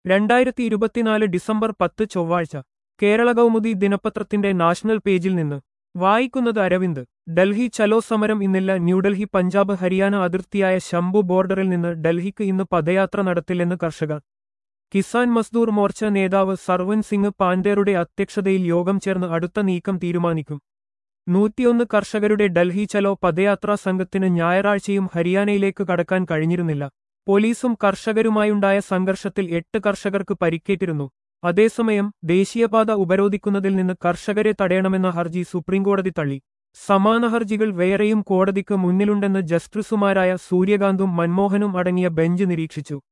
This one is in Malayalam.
രണ്ടായിരത്തി ഇരുപത്തിനാല് ഡിസംബർ പത്ത് ചൊവ്വാഴ്ച കേരള കൗമുദി ദിനപത്രത്തിന്റെ നാഷണൽ പേജിൽ നിന്ന് വായിക്കുന്നത് അരവിന്ദ് ഡൽഹി ചലോ സമരം ഇന്നില്ല ന്യൂഡൽഹി പഞ്ചാബ് ഹരിയാന അതിർത്തിയായ ശംഭു ബോർഡറിൽ നിന്ന് ഡൽഹിക്ക് ഇന്ന് പദയാത്ര നടത്തില്ലെന്ന് കർഷകർ കിസാൻ മസ്ദൂർ മോർച്ച നേതാവ് സർവൻ സിംഗ് പാൻഡേറുടെ അധ്യക്ഷതയിൽ യോഗം ചേർന്ന് അടുത്ത നീക്കം തീരുമാനിക്കും നൂറ്റിയൊന്ന് കർഷകരുടെ ഡൽഹി ചലോ പദയാത്രാ സംഘത്തിന് ഞായറാഴ്ചയും ഹരിയാനയിലേക്ക് കടക്കാൻ കഴിഞ്ഞിരുന്നില്ല പോലീസും കർഷകരുമായുണ്ടായ സംഘർഷത്തിൽ എട്ട് കർഷകർക്ക് പരിക്കേറ്റിരുന്നു അതേസമയം ദേശീയപാത ഉപരോധിക്കുന്നതിൽ നിന്ന് കർഷകരെ തടയണമെന്ന ഹർജി സുപ്രീംകോടതി തള്ളി സമാന ഹർജികൾ വേറെയും കോടതിക്ക് മുന്നിലുണ്ടെന്ന് ജസ്റ്റിസുമാരായ സൂര്യകാന്തും മൻമോഹനും അടങ്ങിയ ബെഞ്ച് നിരീക്ഷിച്ചു